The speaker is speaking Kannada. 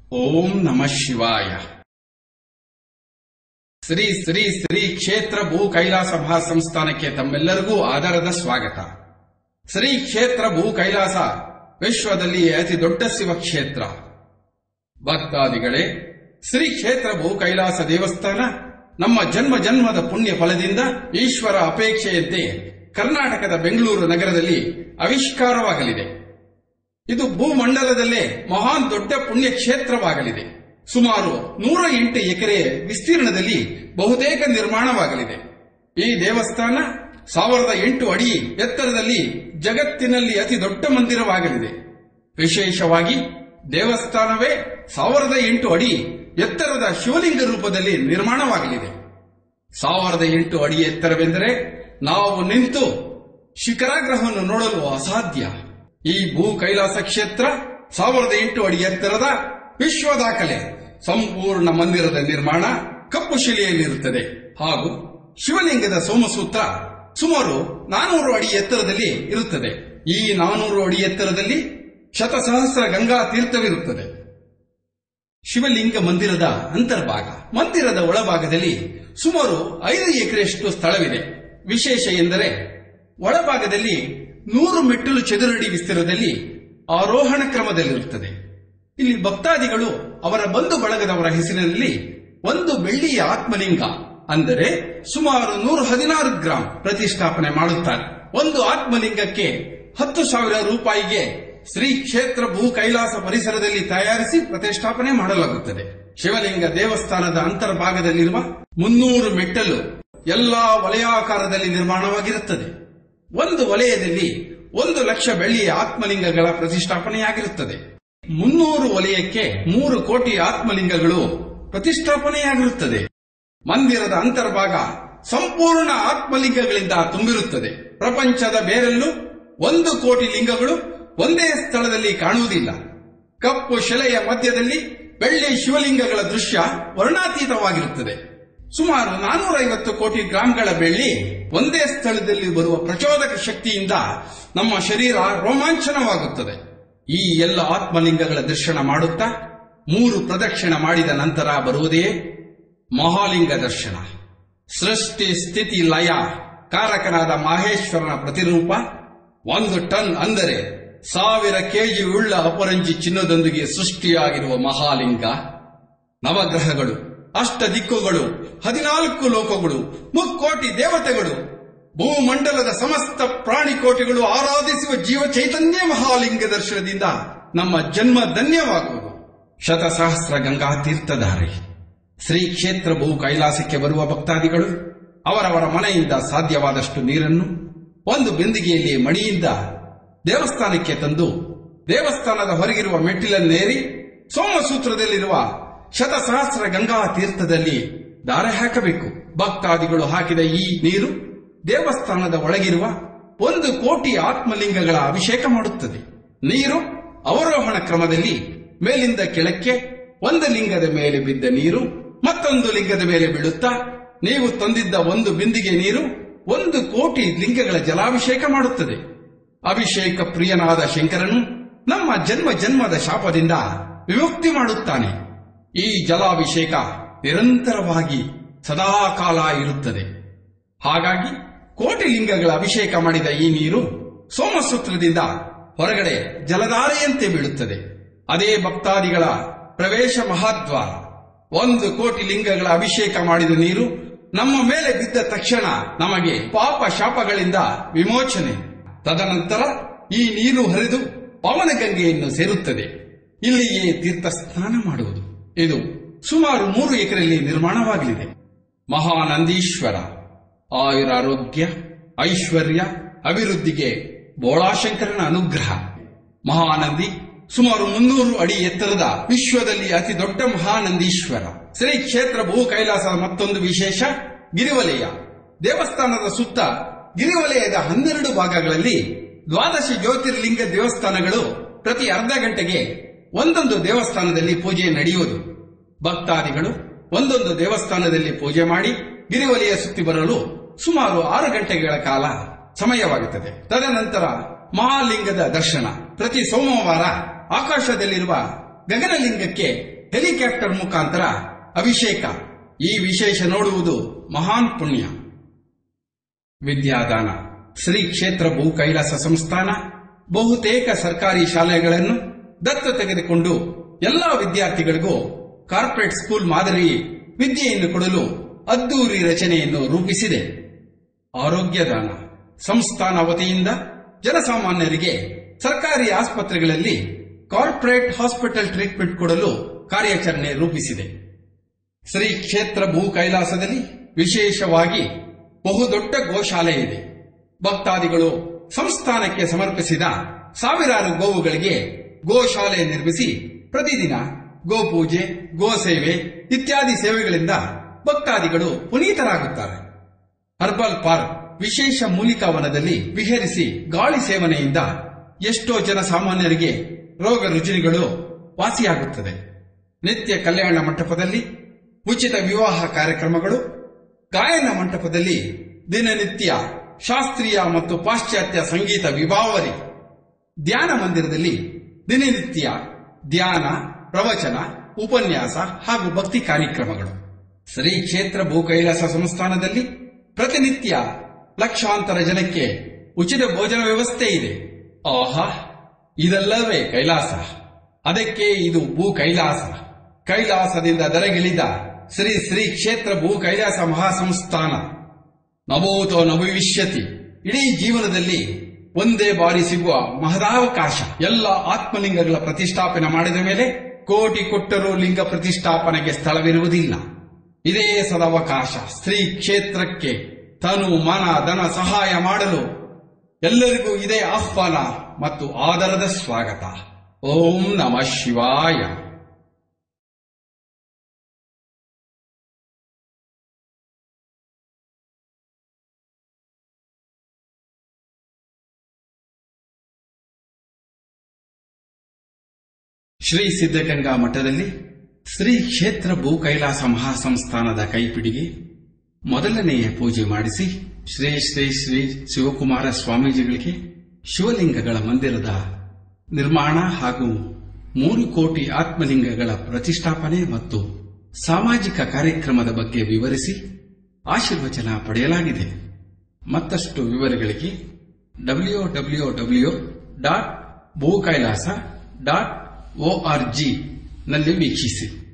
ಓಂ ನಮಃ ಶಿವಾಯ ಶ್ರೀ ಶ್ರೀ ಶ್ರೀ ಕ್ಷೇತ್ರ ಭೂ ಕೈಲಾಸ ಮಹಾಸಂಸ್ಥಾನಕ್ಕೆ ತಮ್ಮೆಲ್ಲರಿಗೂ ಆಧಾರದ ಸ್ವಾಗತ ಶ್ರೀ ಕ್ಷೇತ್ರ ಭೂ ಕೈಲಾಸ ವಿಶ್ವದಲ್ಲಿ ಅತಿ ದೊಡ್ಡ ಶಿವ ಕ್ಷೇತ್ರ ಭಕ್ತಾದಿಗಳೇ ಶ್ರೀ ಕ್ಷೇತ್ರ ಭೂ ಕೈಲಾಸ ದೇವಸ್ಥಾನ ನಮ್ಮ ಜನ್ಮ ಜನ್ಮದ ಪುಣ್ಯ ಫಲದಿಂದ ಈಶ್ವರ ಅಪೇಕ್ಷೆಯಂತೆ ಕರ್ನಾಟಕದ ಬೆಂಗಳೂರು ನಗರದಲ್ಲಿ ಆವಿಷ್ಕಾರವಾಗಲಿದೆ ಇದು ಭೂಮಂಡಲದಲ್ಲೇ ಮಹಾನ್ ದೊಡ್ಡ ಪುಣ್ಯ ಕ್ಷೇತ್ರವಾಗಲಿದೆ ಸುಮಾರು ನೂರ ಎಂಟು ಎಕರೆ ವಿಸ್ತೀರ್ಣದಲ್ಲಿ ಬಹುತೇಕ ನಿರ್ಮಾಣವಾಗಲಿದೆ ಈ ದೇವಸ್ಥಾನ ಸಾವಿರದ ಎಂಟು ಅಡಿ ಎತ್ತರದಲ್ಲಿ ಜಗತ್ತಿನಲ್ಲಿ ಅತಿ ದೊಡ್ಡ ಮಂದಿರವಾಗಲಿದೆ ವಿಶೇಷವಾಗಿ ದೇವಸ್ಥಾನವೇ ಸಾವಿರದ ಎಂಟು ಅಡಿ ಎತ್ತರದ ಶಿವಲಿಂಗ ರೂಪದಲ್ಲಿ ನಿರ್ಮಾಣವಾಗಲಿದೆ ಸಾವಿರದ ಎಂಟು ಅಡಿ ಎತ್ತರವೆಂದರೆ ನಾವು ನಿಂತು ಶಿಖರಾಗ್ರಹವನ್ನು ನೋಡಲು ಅಸಾಧ್ಯ ಈ ಭೂ ಕೈಲಾಸ ಕ್ಷೇತ್ರ ಸಾವಿರದ ಎಂಟು ಅಡಿ ಎತ್ತರದ ವಿಶ್ವ ದಾಖಲೆ ಸಂಪೂರ್ಣ ಮಂದಿರದ ನಿರ್ಮಾಣ ಕಪ್ಪು ಶಿಲೆಯಲ್ಲಿರುತ್ತದೆ ಹಾಗೂ ಶಿವಲಿಂಗದ ಸೋಮಸೂತ್ರ ಸುಮಾರು ನಾನೂರು ಅಡಿ ಎತ್ತರದಲ್ಲಿ ಇರುತ್ತದೆ ಈ ನಾನೂರು ಅಡಿ ಎತ್ತರದಲ್ಲಿ ಶತಸಹಸ್ರ ಗಂಗಾ ತೀರ್ಥವಿರುತ್ತದೆ ಶಿವಲಿಂಗ ಮಂದಿರದ ಅಂತರ್ಭಾಗ ಮಂದಿರದ ಒಳಭಾಗದಲ್ಲಿ ಸುಮಾರು ಐದು ಎಕರೆಯಷ್ಟು ಸ್ಥಳವಿದೆ ವಿಶೇಷ ಎಂದರೆ ಒಳಭಾಗದಲ್ಲಿ ನೂರು ಮೆಟ್ಟಿಲು ಚದುರಡಿ ವಿಸ್ತೀರ್ಣದಲ್ಲಿ ಆರೋಹಣ ಕ್ರಮದಲ್ಲಿರುತ್ತದೆ ಇಲ್ಲಿ ಭಕ್ತಾದಿಗಳು ಅವರ ಬಂಧು ಬಳಗದವರ ಹೆಸರಿನಲ್ಲಿ ಒಂದು ಬೆಳ್ಳಿಯ ಆತ್ಮಲಿಂಗ ಅಂದರೆ ಸುಮಾರು ನೂರ ಹದಿನಾರು ಗ್ರಾಂ ಪ್ರತಿಷ್ಠಾಪನೆ ಮಾಡುತ್ತಾರೆ ಒಂದು ಆತ್ಮಲಿಂಗಕ್ಕೆ ಹತ್ತು ಸಾವಿರ ರೂಪಾಯಿಗೆ ಶ್ರೀ ಕ್ಷೇತ್ರ ಭೂ ಕೈಲಾಸ ಪರಿಸರದಲ್ಲಿ ತಯಾರಿಸಿ ಪ್ರತಿಷ್ಠಾಪನೆ ಮಾಡಲಾಗುತ್ತದೆ ಶಿವಲಿಂಗ ದೇವಸ್ಥಾನದ ಅಂತರ್ಭಾಗದಲ್ಲಿರುವ ಮುನ್ನೂರು ಮೆಟ್ಟಲು ಎಲ್ಲಾ ವಲಯಾಕಾರದಲ್ಲಿ ನಿರ್ಮಾಣವಾಗಿರುತ್ತದೆ ಒಂದು ವಲಯದಲ್ಲಿ ಒಂದು ಲಕ್ಷ ಬೆಳ್ಳಿಯ ಆತ್ಮಲಿಂಗಗಳ ಪ್ರತಿಷ್ಠಾಪನೆಯಾಗಿರುತ್ತದೆ ಮುನ್ನೂರು ವಲಯಕ್ಕೆ ಮೂರು ಕೋಟಿ ಆತ್ಮಲಿಂಗಗಳು ಪ್ರತಿಷ್ಠಾಪನೆಯಾಗಿರುತ್ತದೆ ಮಂದಿರದ ಅಂತರ್ಭಾಗ ಸಂಪೂರ್ಣ ಆತ್ಮಲಿಂಗಗಳಿಂದ ತುಂಬಿರುತ್ತದೆ ಪ್ರಪಂಚದ ಬೇರೆಲ್ಲೂ ಒಂದು ಕೋಟಿ ಲಿಂಗಗಳು ಒಂದೇ ಸ್ಥಳದಲ್ಲಿ ಕಾಣುವುದಿಲ್ಲ ಕಪ್ಪು ಶಿಲೆಯ ಮಧ್ಯದಲ್ಲಿ ಬೆಳ್ಳಿ ಶಿವಲಿಂಗಗಳ ದೃಶ್ಯ ವರ್ಣಾತೀತವಾಗಿರುತ್ತದೆ ಸುಮಾರು ನಾನೂರೈವತ್ತು ಕೋಟಿ ಗ್ರಾಂಗಳ ಬೆಳ್ಳಿ ಒಂದೇ ಸ್ಥಳದಲ್ಲಿ ಬರುವ ಪ್ರಚೋದಕ ಶಕ್ತಿಯಿಂದ ನಮ್ಮ ಶರೀರ ರೋಮಾಂಚನವಾಗುತ್ತದೆ ಈ ಎಲ್ಲ ಆತ್ಮಲಿಂಗಗಳ ದರ್ಶನ ಮಾಡುತ್ತಾ ಮೂರು ಪ್ರದಕ್ಷಿಣ ಮಾಡಿದ ನಂತರ ಬರುವುದೇ ಮಹಾಲಿಂಗ ದರ್ಶನ ಸೃಷ್ಟಿ ಸ್ಥಿತಿ ಲಯ ಕಾರಕನಾದ ಮಾಹೇಶ್ವರನ ಪ್ರತಿರೂಪ ಒಂದು ಟನ್ ಅಂದರೆ ಸಾವಿರ ಕೆಜಿ ಉಳ್ಳ ಅಪರಂಜಿ ಚಿನ್ನದೊಂದಿಗೆ ಸೃಷ್ಟಿಯಾಗಿರುವ ಮಹಾಲಿಂಗ ನವಗ್ರಹಗಳು ಅಷ್ಟ ದಿಕ್ಕುಗಳು ಹದಿನಾಲ್ಕು ಲೋಕಗಳು ಮುಕ್ಕೋಟಿ ದೇವತೆಗಳು ಭೂಮಂಡಲದ ಸಮಸ್ತ ಪ್ರಾಣಿಕೋಟಿಗಳು ಆರಾಧಿಸುವ ಜೀವ ಚೈತನ್ಯ ಮಹಾಲಿಂಗ ದರ್ಶನದಿಂದ ನಮ್ಮ ಜನ್ಮ ಧನ್ಯವಾಗುವುದು ಶತಸಹಸ್ರ ಗಂಗಾ ತೀರ್ಥಧಾರೆ ಶ್ರೀ ಕ್ಷೇತ್ರ ಭೂ ಕೈಲಾಸಕ್ಕೆ ಬರುವ ಭಕ್ತಾದಿಗಳು ಅವರವರ ಮನೆಯಿಂದ ಸಾಧ್ಯವಾದಷ್ಟು ನೀರನ್ನು ಒಂದು ಬಿಂದಿಗೆಯಲ್ಲಿ ಮಣಿಯಿಂದ ದೇವಸ್ಥಾನಕ್ಕೆ ತಂದು ದೇವಸ್ಥಾನದ ಹೊರಗಿರುವ ಮೆಟ್ಟಿಲನ್ನೇರಿ ಸೋಮಸೂತ್ರದಲ್ಲಿರುವ ಶತಸಹಸ್ರ ಗಂಗಾ ತೀರ್ಥದಲ್ಲಿ ದಾರೆ ಹಾಕಬೇಕು ಭಕ್ತಾದಿಗಳು ಹಾಕಿದ ಈ ನೀರು ದೇವಸ್ಥಾನದ ಒಳಗಿರುವ ಒಂದು ಕೋಟಿ ಆತ್ಮಲಿಂಗಗಳ ಅಭಿಷೇಕ ಮಾಡುತ್ತದೆ ನೀರು ಅವರೋಹಣ ಕ್ರಮದಲ್ಲಿ ಮೇಲಿಂದ ಕೆಳಕ್ಕೆ ಒಂದು ಲಿಂಗದ ಮೇಲೆ ಬಿದ್ದ ನೀರು ಮತ್ತೊಂದು ಲಿಂಗದ ಮೇಲೆ ಬೀಳುತ್ತಾ ನೀವು ತಂದಿದ್ದ ಒಂದು ಬಿಂದಿಗೆ ನೀರು ಒಂದು ಕೋಟಿ ಲಿಂಗಗಳ ಜಲಾಭಿಷೇಕ ಮಾಡುತ್ತದೆ ಅಭಿಷೇಕ ಪ್ರಿಯನಾದ ಶಂಕರನು ನಮ್ಮ ಜನ್ಮ ಜನ್ಮದ ಶಾಪದಿಂದ ವಿಮುಕ್ತಿ ಮಾಡುತ್ತಾನೆ ಈ ಜಲಾಭಿಷೇಕ ನಿರಂತರವಾಗಿ ಸದಾಕಾಲ ಇರುತ್ತದೆ ಹಾಗಾಗಿ ಕೋಟಿ ಲಿಂಗಗಳ ಅಭಿಷೇಕ ಮಾಡಿದ ಈ ನೀರು ಸೋಮಸೂತ್ರದಿಂದ ಹೊರಗಡೆ ಜಲಧಾರೆಯಂತೆ ಬೀಳುತ್ತದೆ ಅದೇ ಭಕ್ತಾದಿಗಳ ಪ್ರವೇಶ ಮಹಾದ್ವಾರ ಒಂದು ಕೋಟಿ ಲಿಂಗಗಳ ಅಭಿಷೇಕ ಮಾಡಿದ ನೀರು ನಮ್ಮ ಮೇಲೆ ಬಿದ್ದ ತಕ್ಷಣ ನಮಗೆ ಪಾಪ ಶಾಪಗಳಿಂದ ವಿಮೋಚನೆ ತದನಂತರ ಈ ನೀರು ಹರಿದು ಪವನಗಂಗೆಯನ್ನು ಸೇರುತ್ತದೆ ಇಲ್ಲಿಯೇ ತೀರ್ಥ ಸ್ನಾನ ಮಾಡುವುದು ಇದು ಸುಮಾರು ಮೂರು ಎಕರೆಯಲ್ಲಿ ನಿರ್ಮಾಣವಾಗಲಿದೆ ಮಹಾನಂದೀಶ್ವರ ಆಯುರಾರೋಗ್ಯ ಐಶ್ವರ್ಯ ಅಭಿವೃದ್ಧಿಗೆ ಬೋಳಾಶಂಕರನ ಅನುಗ್ರಹ ಮಹಾನಂದಿ ಸುಮಾರು ಮುನ್ನೂರು ಅಡಿ ಎತ್ತರದ ವಿಶ್ವದಲ್ಲಿ ಅತಿ ದೊಡ್ಡ ಮಹಾನಂದೀಶ್ವರ ಶ್ರೀ ಕ್ಷೇತ್ರ ಭೂ ಕೈಲಾಸದ ಮತ್ತೊಂದು ವಿಶೇಷ ಗಿರಿವಲಯ ದೇವಸ್ಥಾನದ ಸುತ್ತ ಗಿರಿವಲಯದ ಹನ್ನೆರಡು ಭಾಗಗಳಲ್ಲಿ ದ್ವಾದಶ ಜ್ಯೋತಿರ್ಲಿಂಗ ದೇವಸ್ಥಾನಗಳು ಪ್ರತಿ ಅರ್ಧ ಗಂಟೆಗೆ ಒಂದೊಂದು ದೇವಸ್ಥಾನದಲ್ಲಿ ಪೂಜೆ ನಡೆಯುವುದು ಭಕ್ತಾದಿಗಳು ಒಂದೊಂದು ದೇವಸ್ಥಾನದಲ್ಲಿ ಪೂಜೆ ಮಾಡಿ ಗಿರಿವಲಯ ಸುತ್ತಿ ಬರಲು ಸುಮಾರು ಆರು ಗಂಟೆಗಳ ಕಾಲ ಸಮಯವಾಗುತ್ತದೆ ತದನಂತರ ಮಹಾಲಿಂಗದ ದರ್ಶನ ಪ್ರತಿ ಸೋಮವಾರ ಆಕಾಶದಲ್ಲಿರುವ ಗಗನಲಿಂಗಕ್ಕೆ ಹೆಲಿಕಾಪ್ಟರ್ ಮುಖಾಂತರ ಅಭಿಷೇಕ ಈ ವಿಶೇಷ ನೋಡುವುದು ಮಹಾನ್ ಪುಣ್ಯ ವಿದ್ಯಾದಾನ ಶ್ರೀ ಕ್ಷೇತ್ರ ಭೂ ಕೈಲಾಸ ಸಂಸ್ಥಾನ ಬಹುತೇಕ ಸರ್ಕಾರಿ ಶಾಲೆಗಳನ್ನು ದತ್ತು ತೆಗೆದುಕೊಂಡು ಎಲ್ಲಾ ವಿದ್ಯಾರ್ಥಿಗಳಿಗೂ ಕಾರ್ಪೊರೇಟ್ ಸ್ಕೂಲ್ ಮಾದರಿ ವಿದ್ಯೆಯನ್ನು ಕೊಡಲು ಅದ್ದೂರಿ ರಚನೆಯನ್ನು ರೂಪಿಸಿದೆ ಆರೋಗ್ಯದಾನ ಸಂಸ್ಥಾನ ವತಿಯಿಂದ ಜನಸಾಮಾನ್ಯರಿಗೆ ಸರ್ಕಾರಿ ಆಸ್ಪತ್ರೆಗಳಲ್ಲಿ ಕಾರ್ಪೊರೇಟ್ ಹಾಸ್ಪಿಟಲ್ ಟ್ರೀಟ್ಮೆಂಟ್ ಕೊಡಲು ಕಾರ್ಯಾಚರಣೆ ರೂಪಿಸಿದೆ ಶ್ರೀ ಕ್ಷೇತ್ರ ಭೂ ಕೈಲಾಸದಲ್ಲಿ ವಿಶೇಷವಾಗಿ ಬಹುದೊಡ್ಡ ಗೋಶಾಲೆ ಇದೆ ಭಕ್ತಾದಿಗಳು ಸಂಸ್ಥಾನಕ್ಕೆ ಸಮರ್ಪಿಸಿದ ಸಾವಿರಾರು ಗೋವುಗಳಿಗೆ ಗೋಶಾಲೆ ನಿರ್ಮಿಸಿ ಪ್ರತಿದಿನ ಗೋಪೂಜೆ ಗೋಸೇವೆ ಇತ್ಯಾದಿ ಸೇವೆಗಳಿಂದ ಭಕ್ತಾದಿಗಳು ಪುನೀತರಾಗುತ್ತಾರೆ ಹರ್ಬಲ್ ಪಾರ್ಕ್ ವಿಶೇಷ ಮೂಲಿಕಾವನದಲ್ಲಿ ವಿಹರಿಸಿ ಗಾಳಿ ಸೇವನೆಯಿಂದ ಎಷ್ಟೋ ಜನ ಸಾಮಾನ್ಯರಿಗೆ ರೋಗ ರುಜಿನಗಳು ವಾಸಿಯಾಗುತ್ತದೆ ನಿತ್ಯ ಕಲ್ಯಾಣ ಮಂಟಪದಲ್ಲಿ ಉಚಿತ ವಿವಾಹ ಕಾರ್ಯಕ್ರಮಗಳು ಗಾಯನ ಮಂಟಪದಲ್ಲಿ ದಿನನಿತ್ಯ ಶಾಸ್ತ್ರೀಯ ಮತ್ತು ಪಾಶ್ಚಾತ್ಯ ಸಂಗೀತ ವಿಭಾವರಿ ಧ್ಯಾನ ಮಂದಿರದಲ್ಲಿ ದಿನನಿತ್ಯ ಧ್ಯಾನ ಪ್ರವಚನ ಉಪನ್ಯಾಸ ಹಾಗೂ ಭಕ್ತಿ ಕಾರ್ಯಕ್ರಮಗಳು ಶ್ರೀ ಕ್ಷೇತ್ರ ಭೂ ಕೈಲಾಸ ಸಂಸ್ಥಾನದಲ್ಲಿ ಪ್ರತಿನಿತ್ಯ ಲಕ್ಷಾಂತರ ಜನಕ್ಕೆ ಉಚಿತ ಭೋಜನ ವ್ಯವಸ್ಥೆ ಇದೆ ಆಹಾ ಇದಲ್ಲವೇ ಕೈಲಾಸ ಅದಕ್ಕೆ ಇದು ಭೂ ಕೈಲಾಸ ಕೈಲಾಸದಿಂದ ದರಗಿಳಿದ ಶ್ರೀ ಶ್ರೀ ಕ್ಷೇತ್ರ ಭೂ ಕೈಲಾಸ ಮಹಾಸಂಸ್ಥಾನ ನಭೂತೋ ನಭವಿಷ್ಯತಿ ಇಡೀ ಜೀವನದಲ್ಲಿ ಒಂದೇ ಬಾರಿ ಸಿಗುವ ಮಹದಾವಕಾಶ ಎಲ್ಲ ಆತ್ಮಲಿಂಗಗಳ ಪ್ರತಿಷ್ಠಾಪನೆ ಮಾಡಿದ ಮೇಲೆ ಕೋಟಿ ಕೊಟ್ಟರೂ ಲಿಂಗ ಪ್ರತಿಷ್ಠಾಪನೆಗೆ ಸ್ಥಳವಿರುವುದಿಲ್ಲ ಇದೇ ಸದವಕಾಶ ಶ್ರೀ ಕ್ಷೇತ್ರಕ್ಕೆ ತನು ಮನ ಧನ ಸಹಾಯ ಮಾಡಲು ಎಲ್ಲರಿಗೂ ಇದೇ ಆಹ್ವಾನ ಮತ್ತು ಆದರದ ಸ್ವಾಗತ ಓಂ ನಮಃ ಶಿವಾಯ ಶ್ರೀ ಸಿದ್ಧಗಂಗಾ ಮಠದಲ್ಲಿ ಶ್ರೀ ಕ್ಷೇತ್ರ ಭೂ ಕೈಲಾಸ ಮಹಾಸಂಸ್ಥಾನದ ಕೈಪಿಡಿಗೆ ಮೊದಲನೆಯ ಪೂಜೆ ಮಾಡಿಸಿ ಶ್ರೀ ಶ್ರೀ ಶ್ರೀ ಶಿವಕುಮಾರ ಸ್ವಾಮೀಜಿಗಳಿಗೆ ಶಿವಲಿಂಗಗಳ ಮಂದಿರದ ನಿರ್ಮಾಣ ಹಾಗೂ ಮೂರು ಕೋಟಿ ಆತ್ಮಲಿಂಗಗಳ ಪ್ರತಿಷ್ಠಾಪನೆ ಮತ್ತು ಸಾಮಾಜಿಕ ಕಾರ್ಯಕ್ರಮದ ಬಗ್ಗೆ ವಿವರಿಸಿ ಆಶೀರ್ವಚನ ಪಡೆಯಲಾಗಿದೆ ಮತ್ತಷ್ಟು ವಿವರಗಳಿಗೆ ಡಬ್ಲ್ಯೂ ಡಬ್ಲ್ಯೂ ಡಬ್ಲ್ಯೂ ಡಾಟ್ ಭೂ ಕೈಲಾಸ ಡಾಟ್ ಒಆರ್ಜಿ ನಲ್ಲಿ ವೀಕ್ಷಿಸಿ